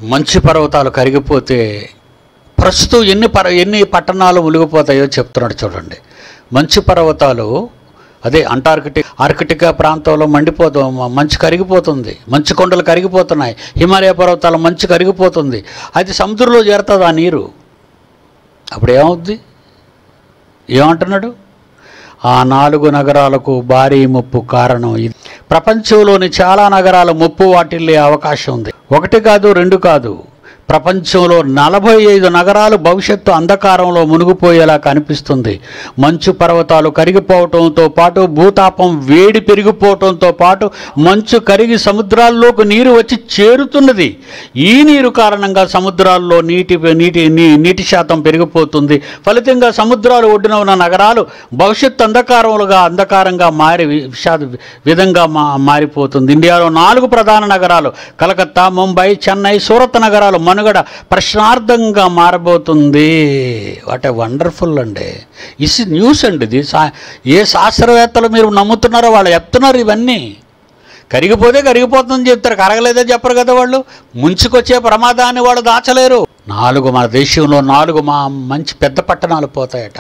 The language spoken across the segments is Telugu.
మంచు పర్వతాలు కరిగిపోతే ప్రస్తుతం ఎన్ని పర ఎన్ని పట్టణాలు మునిగిపోతాయో చెప్తున్నాడు చూడండి మంచు పర్వతాలు అదే అంటార్కిటిక్ ఆర్కిటికా ప్రాంతంలో మండిపోతూ మంచు కరిగిపోతుంది మంచు కొండలు కరిగిపోతున్నాయి హిమాలయ పర్వతాల మంచు కరిగిపోతుంది అది సముద్రంలో చేరుతుంది ఆ నీరు అప్పుడు ఏమవుద్ది ఏమంటున్నాడు ఆ నాలుగు నగరాలకు భారీ ముప్పు కారణం ఇది ప్రపంచంలోని చాలా నగరాల ముప్పు వాటిల్లే అవకాశం ఉంది ఒకటి కాదు రెండు కాదు ప్రపంచంలో నలభై ఐదు నగరాలు భవిష్యత్తు అంధకారంలో మునిగిపోయేలా కనిపిస్తుంది మంచు పర్వతాలు కరిగిపోవటంతో పాటు భూతాపం వేడి పెరిగిపోవటంతో పాటు మంచు కరిగి సముద్రాల్లోకి నీరు వచ్చి చేరుతున్నది ఈ నీరు కారణంగా సముద్రాల్లో నీటి నీటి నీ- నీటి శాతం పెరిగిపోతుంది ఫలితంగా సముద్రాలు ఒడ్డున ఉన్న నగరాలు భవిష్యత్ అంధకారములుగా అంధకారంగా మారి వి- విషాద విధంగా మా మారిపోతుంది ఇండియాలో నాలుగు ప్రధాన నగరాలు కలకత్తా ముంబై చెన్నై సూరత్ నగరాలు మనుగడ ప్రశ్నార్థంగా మారబోతుంది వాట్ ఏ వండర్ఫుల్ అండి ఇస్ న్యూస్ అండి ఇది సా ఏ శాస్త్రవేత్తలు మీరు నమ్ముతున్నారో వాళ్ళు చెప్తున్నారు ఇవన్నీ కరిగిపోతే కరిగిపోతుందని చెప్తారు కరగలేదని చెప్పరు కదా వాళ్ళు ముంచుకొచ్చే ప్రమాదాన్ని వాళ్ళు దాచలేరు నాలుగు మన దేశంలో నాలుగు మా మంచి పెద్ద పట్టణాలు పోతాయట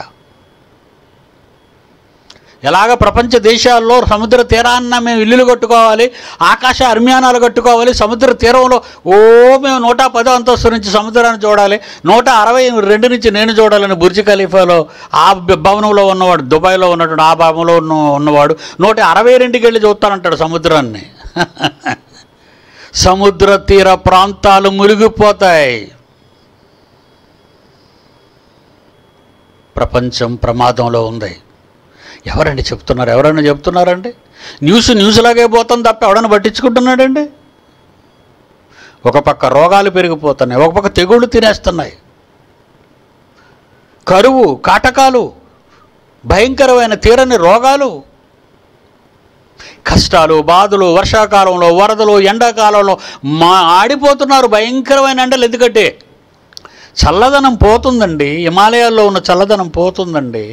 ఎలాగ ప్రపంచ దేశాల్లో సముద్ర తీరాన్న మేము ఇల్లులు కట్టుకోవాలి ఆకాశ అర్మ్యానాలు కట్టుకోవాలి సముద్ర తీరంలో ఓ మేము నూట పదో అంతస్తు నుంచి సముద్రాన్ని చూడాలి నూట అరవై రెండు నుంచి నేను చూడాలని బుర్జ్ ఖలీఫాలో ఆ బ- భవనంలో ఉన్నవాడు దుబాయ్లో ఉన్నటువంటి ఆ భవనంలో ఉన్న ఉన్నవాడు నూట అరవై రెండుకి వెళ్ళి చూస్తానంటాడు సముద్రాన్ని సముద్ర తీర ప్రాంతాలు మునిగిపోతాయి ప్రపంచం ప్రమాదంలో ఉంది ఎవరండి చెప్తున్నారు ఎవరైనా చెప్తున్నారండి న్యూస్ న్యూస్ లాగే పోతుంది తప్ప ఎవడన్నా పట్టించుకుంటున్నాడండి ఒక పక్క రోగాలు పెరిగిపోతున్నాయి ఒక పక్క తెగుళ్ళు తినేస్తున్నాయి కరువు కాటకాలు భయంకరమైన తీరని రోగాలు కష్టాలు బాధలు వర్షాకాలంలో వరదలు ఎండాకాలంలో మా ఆడిపోతున్నారు భయంకరమైన ఎండలు ఎందుకంటే చల్లదనం పోతుందండి హిమాలయాల్లో ఉన్న చల్లదనం పోతుందండి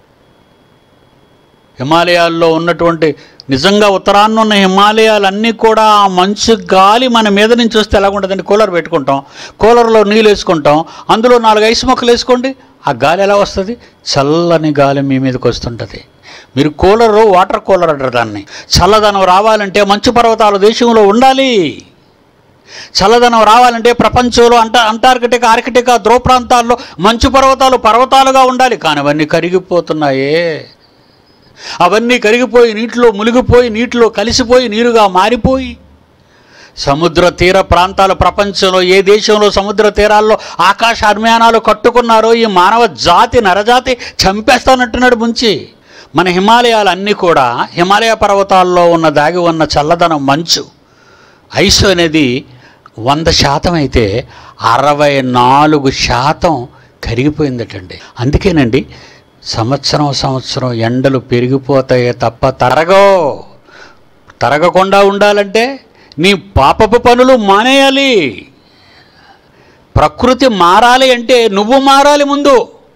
హిమాలయాల్లో ఉన్నటువంటి నిజంగా ఉత్తరాన్న ఉన్న హిమాలయాలన్నీ కూడా ఆ మంచు గాలి మన మీద నుంచి వస్తే ఎలా ఉంటుందండి కూలర్ పెట్టుకుంటాం కూలర్లో నీళ్ళు వేసుకుంటాం అందులో నాలుగు ఐస్ మొక్కలు వేసుకోండి ఆ గాలి ఎలా వస్తుంది చల్లని గాలి మీ మీదకి వస్తుంటుంది మీరు కూలరు వాటర్ కూలర్ అంటారు దాన్ని చల్లదనం రావాలంటే మంచు పర్వతాలు దేశంలో ఉండాలి చల్లదనం రావాలంటే ప్రపంచంలో అంట అంటార్కిటిక్ ఆర్కిటికా ధ్రువ ప్రాంతాల్లో మంచు పర్వతాలు పర్వతాలుగా ఉండాలి కానీ అవన్నీ కరిగిపోతున్నాయే అవన్నీ కరిగిపోయి నీటిలో మునిగిపోయి నీటిలో కలిసిపోయి నీరుగా మారిపోయి సముద్ర తీర ప్రాంతాలు ప్రపంచంలో ఏ దేశంలో సముద్ర తీరాల్లో ఆకాశ అర్మ్యానాలు కట్టుకున్నారో ఈ మానవ జాతి నరజాతి చంపేస్తానంటున్నాడు ముంచి మన హిమాలయాలు అన్నీ కూడా హిమాలయ పర్వతాల్లో ఉన్న దాగి ఉన్న చల్లదనం మంచు ఐస్ అనేది వంద శాతం అయితే అరవై నాలుగు శాతం కరిగిపోయిందటండి అందుకేనండి సంవత్సరం సంవత్సరం ఎండలు పెరిగిపోతాయే తప్ప తరగో తరగకుండా ఉండాలంటే నీ పాపపు పనులు మానేయాలి ప్రకృతి మారాలి అంటే నువ్వు మారాలి ముందు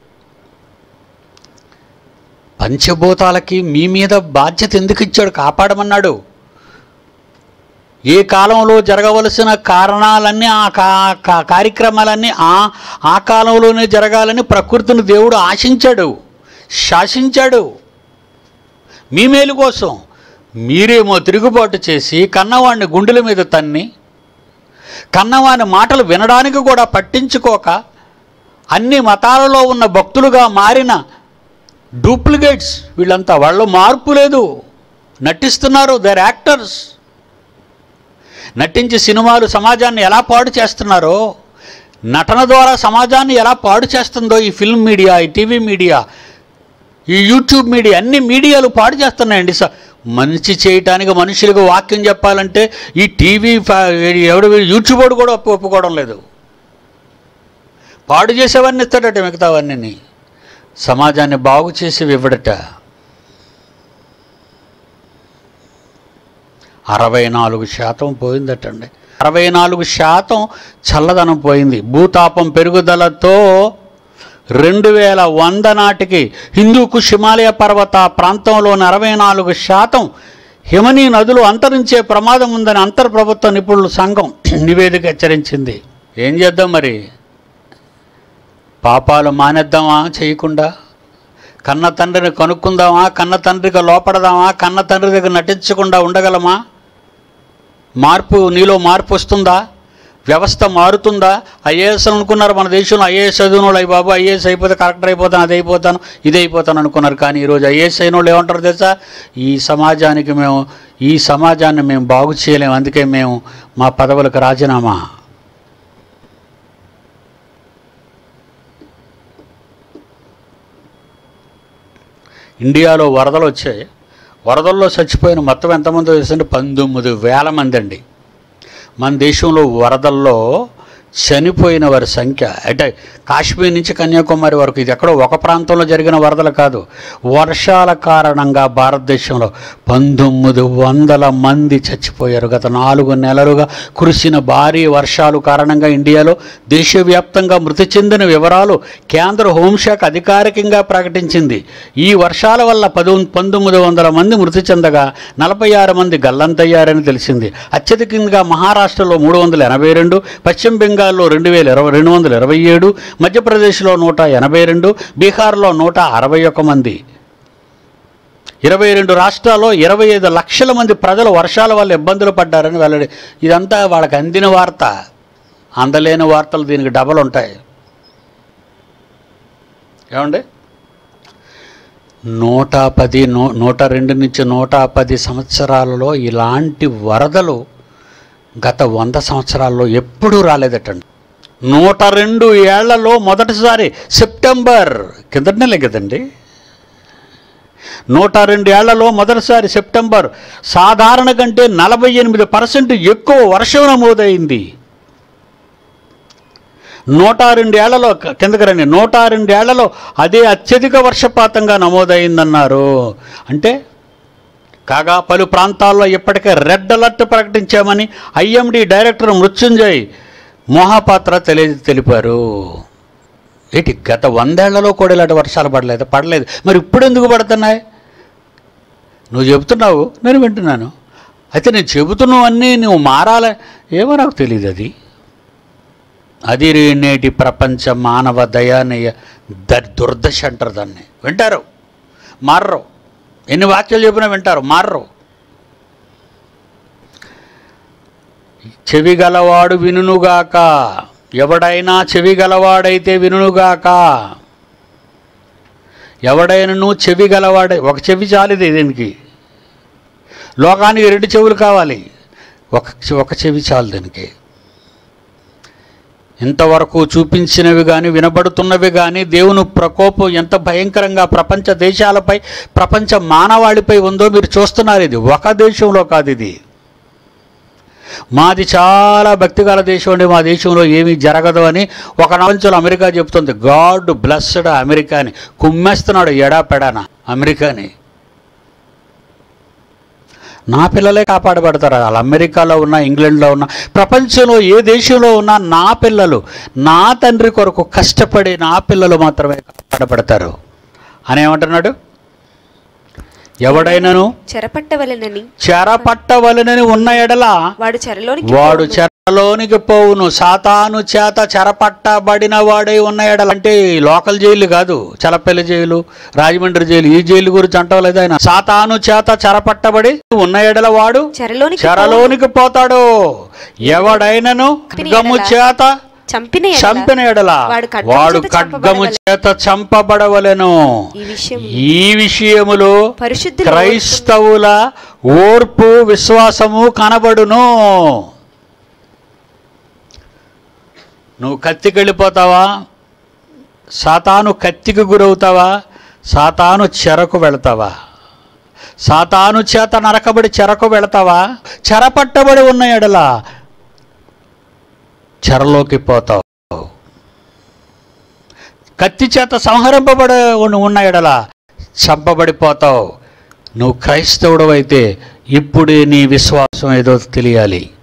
పంచభూతాలకి మీ మీద బాధ్యత ఎందుకు ఇచ్చాడు కాపాడమన్నాడు ఏ కాలంలో జరగవలసిన కారణాలన్నీ ఆ కా- కా- కార్యక్రమాలన్నీ ఆ ఆ కాలంలోనే జరగాలని ప్రకృతిని దేవుడు ఆశించాడు శాసించాడు మీ మేలు కోసం మీరేమో తిరుగుబాటు చేసి కన్నవాడిని గుండెల మీద తన్ని కన్నవాని మాటలు వినడానికి కూడా పట్టించుకోక అన్ని మతాలలో ఉన్న భక్తులుగా మారిన డూప్లికేట్స్ వీళ్ళంతా వాళ్ళు మార్పు లేదు నటిస్తున్నారు దర్ యాక్టర్స్ నటించి సినిమాలు సమాజాన్ని ఎలా పాడు చేస్తున్నారో నటన ద్వారా సమాజాన్ని ఎలా పాడు చేస్తుందో ఈ ఫిల్మ్ మీడియా ఈ టీవీ మీడియా ఈ యూట్యూబ్ మీడియా అన్ని మీడియాలు పాడు చేస్తున్నాయండి స మంచి చేయటానికి మనుషులకు వాక్యం చెప్పాలంటే ఈ టీవీ ఫ- ఎవడు యూట్యూబ్ వాడు కూడా ఒప్పు ఒప్పుకోవడం లేదు పాడు చేసేవన్నీ ఇస్తాడట మిగతావన్నీ సమాజాన్ని బాగు చేసి ఇవ్వడట అరవై నాలుగు శాతం పోయిందటండి అరవై నాలుగు శాతం చల్లదనం పోయింది భూతాపం పెరుగుదలతో రెండు వేల వంద నాటికి హిందూకు హిమాలయ పర్వత ప్రాంతంలోని అరవై నాలుగు శాతం హిమనీ నదులు అంతరించే ప్రమాదం ఉందని అంతర్ ప్రభుత్వ నిపుణుల సంఘం నివేదిక హెచ్చరించింది ఏం చేద్దాం మరి పాపాలు మానేద్దామా చేయకుండా కన్న తండ్రిని కనుక్కుందామా కన్న తండ్రిగా లోపడదామా కన్న తండ్రి దగ్గర నటించకుండా ఉండగలమా మార్పు నీలో మార్పు వస్తుందా వ్యవస్థ మారుతుందా ఐఏఎస్ అనుకున్నారు మన దేశంలో ఐఏఎస్ చదివిన వాళ్ళు అయ్యి బాబు ఐఏఎస్ అయిపోతే కలెక్టర్ అయిపోతాను అది అయిపోతాను ఇది అయిపోతాను అనుకున్నారు కానీ ఈరోజు ఐఏఎస్ అయిన వాళ్ళు ఏమంటారు తెలుసా ఈ సమాజానికి మేము ఈ సమాజాన్ని మేము బాగు చేయలేము అందుకే మేము మా పదవులకు రాజీనామా ఇండియాలో వరదలు వచ్చాయి వరదల్లో చచ్చిపోయిన మొత్తం ఎంతమంది తెలుసండి పంతొమ్మిది వేల మంది అండి మన దేశంలో వరదల్లో చనిపోయిన వారి సంఖ్య అంటే కాశ్మీర్ నుంచి కన్యాకుమారి వరకు ఇది ఎక్కడో ఒక ప్రాంతంలో జరిగిన వరదలు కాదు వర్షాల కారణంగా భారతదేశంలో పంతొమ్మిది వందల మంది చచ్చిపోయారు గత నాలుగు నెలలుగా కురిసిన భారీ వర్షాలు కారణంగా ఇండియాలో దేశవ్యాప్తంగా మృతి చెందిన వివరాలు కేంద్ర హోంశాఖ అధికారికంగా ప్రకటించింది ఈ వర్షాల వల్ల పది పంతొమ్మిది వందల మంది మృతి చెందగా నలభై ఆరు మంది గల్లంతయ్యారని తెలిసింది అత్యధికంగా మహారాష్ట్రలో మూడు వందల ఎనభై రెండు పశ్చిమ బెంగాల్లో రెండు వేల ఇరవై రెండు వందల ఇరవై ఏడు మధ్యప్రదేశ్లో నూట ఎనభై రెండు బీహార్లో నూట అరవై ఒక్క మంది ఇరవై రెండు రాష్ట్రాల్లో ఇరవై ఐదు లక్షల మంది ప్రజలు వర్షాల వల్ల ఇబ్బందులు పడ్డారని వెల్లడి ఇదంతా వాళ్ళకి అందిన వార్త అందలేని వార్తలు దీనికి డబల్ ఉంటాయి ఏమండి నూట పది నూ నూట రెండు నుంచి నూట పది సంవత్సరాలలో ఇలాంటి వరదలు గత వంద సంవత్సరాల్లో ఎప్పుడూ రాలేదటండి నూట రెండు ఏళ్లలో మొదటిసారి సెప్టెంబర్ కిందటి నెలే కదండి నూట రెండు ఏళ్లలో మొదటిసారి సెప్టెంబర్ సాధారణ కంటే నలభై ఎనిమిది పర్సెంట్ ఎక్కువ వర్షం నమోదైంది నూట రెండేళ్లలో కిందకి రండి నూట రెండేళ్లలో అదే అత్యధిక వర్షపాతంగా నమోదైందన్నారు అంటే కాగా పలు ప్రాంతాల్లో ఇప్పటికే రెడ్ అలర్ట్ ప్రకటించామని ఐఎండి డైరెక్టర్ మృత్యుంజయ్ మోహాపాత్ర తెలియ తెలిపారు ఏంటి గత వందేళ్లలో కూడా ఇలాంటి వర్షాలు పడలేదు పడలేదు మరి ఇప్పుడు ఎందుకు పడుతున్నాయి నువ్వు చెబుతున్నావు నేను వింటున్నాను అయితే నేను చెబుతున్నావన్నీ నువ్వు మారాల ఏమో నాకు తెలియదు అది అది నేటి ప్రపంచ మానవ దయానీయ ద దుర్దశ అంటారు దాన్ని వింటారు మారరు ఎన్ని వాక్యాలు చెప్పినా వింటారు మారరు చెవి గలవాడు వినుగాక ఎవడైనా చెవి గలవాడైతే వినుగాక ఎవడైనను చెవి గలవాడే ఒక చెవి చాలిది దీనికి లోకానికి రెండు చెవులు కావాలి ఒక ఒక చెవి చాలు దీనికి ఇంతవరకు చూపించినవి కానీ వినబడుతున్నవి కానీ దేవుని ప్రకోపం ఎంత భయంకరంగా ప్రపంచ దేశాలపై ప్రపంచ మానవాళిపై ఉందో మీరు చూస్తున్నారు ఇది ఒక దేశంలో కాదు ఇది మాది చాలా భక్తిగల దేశం అండి మా దేశంలో ఏమీ జరగదు అని ఒక ప్రపంచంలో అమెరికా చెప్తుంది గాడ్ బ్లస్డ్ అమెరికాని కుమ్మేస్తున్నాడు ఎడాపెడాన అమెరికాని నా పిల్లలే కాపాడబడతారు వాళ్ళు అమెరికాలో ఉన్న ఇంగ్లాండ్లో ఉన్న ప్రపంచంలో ఏ దేశంలో ఉన్నా నా పిల్లలు నా తండ్రి కొరకు కష్టపడి నా పిల్లలు మాత్రమే కాపాడబడతారు అని ఏమంటున్నాడు ఎవడైనాను చెరపట్టవలెనని చెరపట్టవలనని ఉన్న ఎడల వాడు చెరలోనికి వాడు చెరలోనికి పోవును సాతాను చేత చెరపట్టబడిన వాడై ఉన్న ఎడల అంటే ఈ లోకల్ జైలు కాదు చలపల్లి జైలు రాజమండ్రి జైలు ఈ జైలు గురించి అంటలేదు ఆయన సాతాను చేత చెరపట్టబడి ఉన్న ఎడల వాడు చెరలోనికి చెరలోనికి పోతాడు ఎవడైనను ఖడ్గము చేత చంపిన ఎడల చంపిన ఎడల వాడు ఖడ్గము వాడు చేత ఖడ్గము చంపబడవలెను. చేత చంపబడవలెను ఈ విషయం ఈ విషయములు పరిశుద్ధుల క్రైస్తవుల ఓర్పు విశ్వాసము కనబడును నువ్వు కత్తికి వెళ్ళిపోతావా సాతాను కత్తికి గురవుతావా సాతాను చెరకు వెళతావా సాతాను చేత నరకబడి చెరకు వెళతావా చెరపట్టబడి ఉన్న ఎడల చెరలోకి పోతావు కత్తి చేత సంహరింపబడి ఉన్న ఎడల చంపబడిపోతావు నువ్వు క్రైస్తవుడు అయితే ఇప్పుడే నీ విశ్వాసం ఏదో తెలియాలి